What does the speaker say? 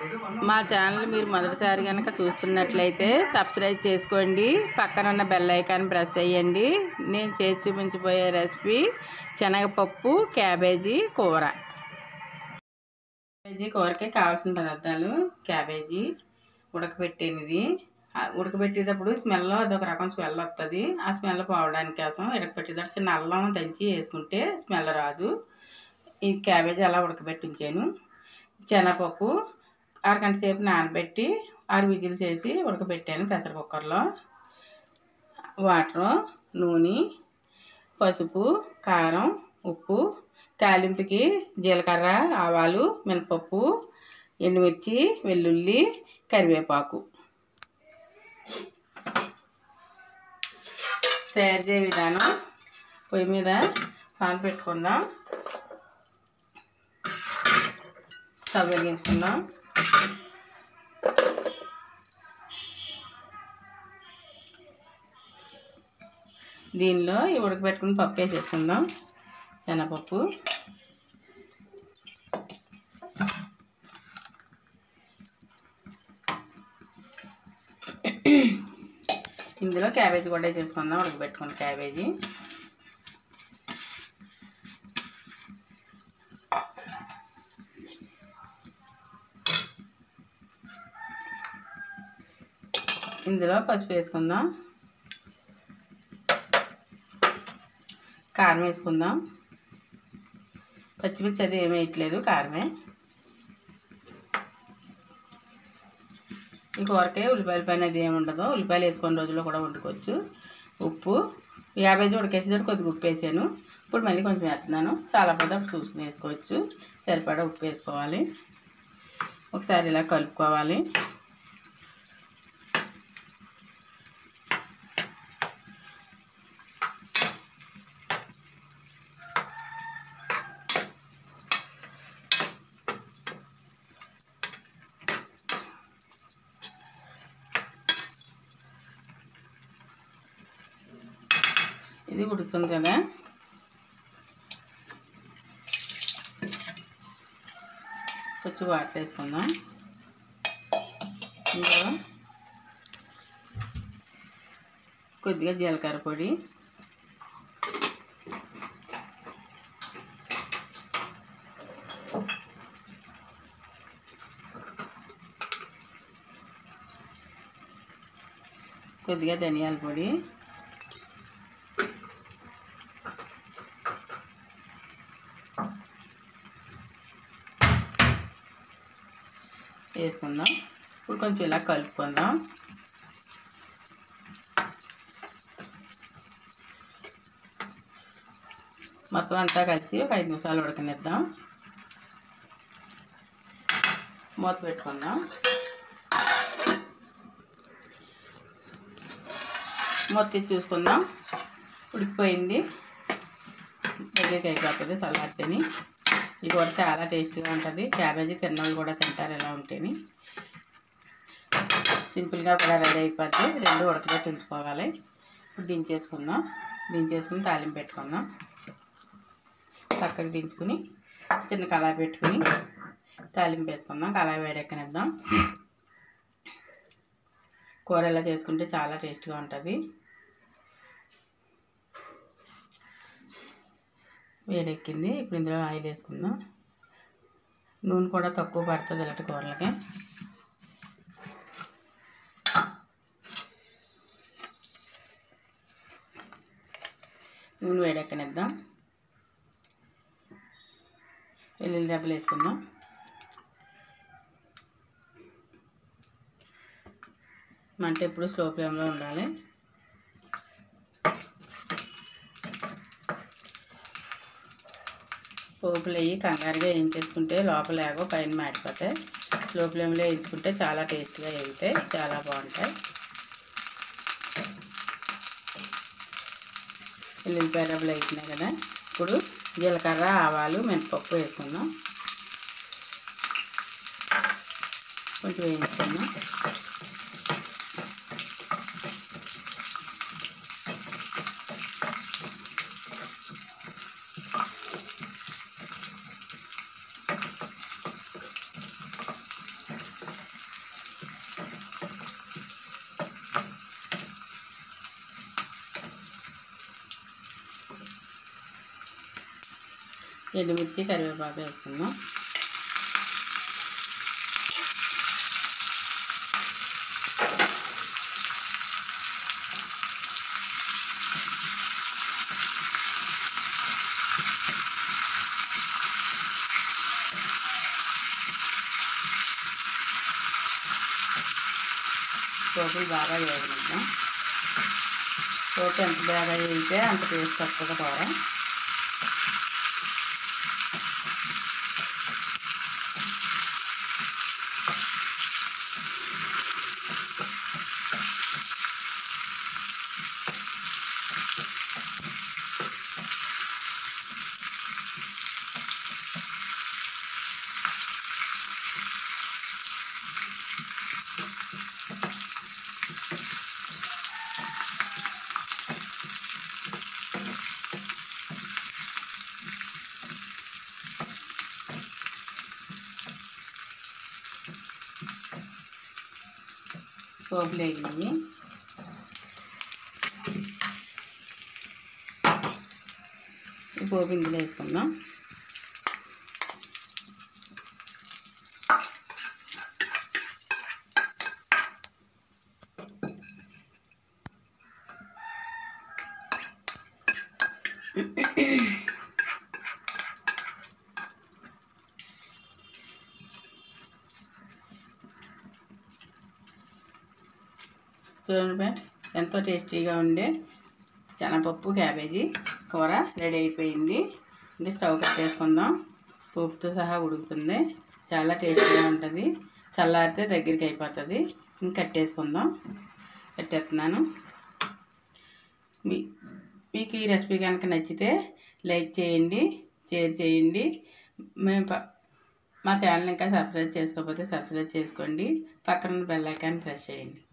మా ఛానల్ మీరు మొదటిసారి కనుక చూస్తున్నట్లయితే సబ్స్క్రైబ్ చేసుకోండి పక్కన ఉన్న బెల్ ఐకాన్ ప్రెస్ చేయండి నేను చేసి చూపించబోయే రెసిపీ శనగపప్పు క్యాబేజీ కూర క్యాబేజీ కూరకి కావాల్సిన పదార్థాలు క్యాబేజీ ఉడకబెట్టేది ఆ ఉడకబెట్టేటప్పుడు స్మెల్ అదొక రకం స్మెల్ వస్తుంది ఆ స్మెల్ పోవడానికి కోసం ఉడకబెట్టేటప్పుడు చిన్న అల్లం దంచి వేసుకుంటే స్మెల్ రాదు ఈ క్యాబేజీ అలా ఉడకబెట్టి ఉంచాను శనగపప్పు అరగంట సేపు నానబెట్టి ఆరు విజిల్స్ వేసి ఉడకబెట్టాను ప్రెషర్ కుక్కర్లో వాటరు నూనె పసుపు కారం ఉప్పు తాలింపుకి జీలకర్ర ఆవాలు మినపప్పు ఎండుమిర్చి వెల్లుల్లి కరివేపాకు తయారు చేయ విధానం పొయ్యి మీద పాలు పెట్టుకుందాం స్టవ్ వెలిగించుకుందాం దీనిలో ఈ ఉడకబెట్టుకుని పప్పు వేసేసుకుందాం శనగపప్పు ఇందులో క్యాబేజీ కూడా వేసేసుకుందాం ఉడకబెట్టుకున్న క్యాబేజీ ఇందులో పసుపు వేసుకుందాం కారం వేసుకుందాం పచ్చిమిర్చి అది ఏమీ వేయట్లేదు కారమే ఈ కూరకే ఉల్లిపాయల పైన అది ఏమి ఉండదు ఉల్లిపాయలు వేసుకున్న రోజుల్లో కూడా వండుకోవచ్చు ఉప్పు యాభై ఉడకేసేటప్పుడు కొద్దిగా ఉప్పు వేసాను ఇప్పుడు మళ్ళీ కొంచెం వేస్తున్నాను చాలా పోతే అప్పుడు చూసుకుని వేసుకోవచ్చు సరిపడా ఉప్పు వేసుకోవాలి ఒకసారి ఇలా కలుపుకోవాలి ఇది ఉడుకుతుంది కదా కొంచెం వాటర్ వేసుకుందాం ఇందులో కొద్దిగా జీలకర్ర పొడి కొద్దిగా ధనియాల పొడి వేసుకుందాం ఇప్పుడు కొంచెం ఇలా కలుపుకుందాం మొత్తం అంతా కలిసి ఒక ఐదు నిమిషాలు ఉడకనిద్దాం మూత పెట్టుకుందాం మూత తీసి చూసుకుందాం ఉడికిపోయింది దగ్గరికి అయిపోతుంది సలాడ్తని ఇది కూడా చాలా టేస్టీగా ఉంటుంది క్యాబేజీ తిన్నోళ్ళు కూడా తింటారు ఇలా ఉంటేని సింపుల్గా కూడా రెడీ అయిపోద్ది రెండు ఉడకబెట్టి ఉంచుకోవాలి ఇప్పుడు దించేసుకుందాం దించేసుకుని తాలింపు పెట్టుకుందాం పక్కకి దించుకుని చిన్న కళాయి పెట్టుకుని తాలింపు వేసుకుందాం కళాయి వేడెక్కనిద్దాం కూర ఇలా చేసుకుంటే చాలా టేస్ట్గా ఉంటుంది వేడెక్కింది ఇప్పుడు ఇందులో ఆయిల్ వేసుకుందాం నూనె కూడా తక్కువ పడుతుంది ఇలాంటి కూరలకి నూనె వేడెక్కనిద్దాం వెల్లుల్లి డబ్బులు వేసుకుందాం మంట ఎప్పుడు స్లో ఫ్లేమ్లో ఉండాలి పోపులు అయ్యి కంగారుగా వేయించేసుకుంటే లోపల ఏగో పైన మాడిపోతాయి స్లో ఫ్లేమ్లో వేయించుకుంటే చాలా టేస్ట్గా వేగుతాయి చాలా బాగుంటాయి ఎల్లుల్లిపాయ డబ్బులు వేస్తున్నాయి కదా ఇప్పుడు జీలకర్ర ఆవాలు మినపప్పు వేసుకుందాం కొంచెం వేయించుకుందాం ఎండుమిర్చి కరివేపాకు వేసుకుందాం పోపులు బాగా వేగనిద్దాం పోపు ఎంత బాగా వేయితే అంత టేస్ట్ వస్తుంది కూర పోపులు వేగినాయి ఈ పోపు ఇందులో వేసుకుందాం చూడండి ఫ్రెండ్ ఎంతో టేస్టీగా ఉండే శనగపప్పు క్యాబేజీ కూర రెడీ అయిపోయింది ఇది స్టవ్ కట్టేసుకుందాం పోపుతో సహా ఉడుకుతుంది చాలా టేస్టీగా ఉంటుంది చల్లారితే దగ్గరికి అయిపోతుంది ఇంక కట్టేసుకుందాం కట్టేస్తున్నాను మీ మీకు ఈ రెసిపీ కనుక నచ్చితే లైక్ చేయండి షేర్ చేయండి మేము ప- మా ఛానల్ ఇంకా సబ్స్క్రైబ్ చేసుకోకపోతే సబ్స్క్రైబ్ చేసుకోండి పక్కన బెల్ ఐకాన్ ప్రెస్ చేయండి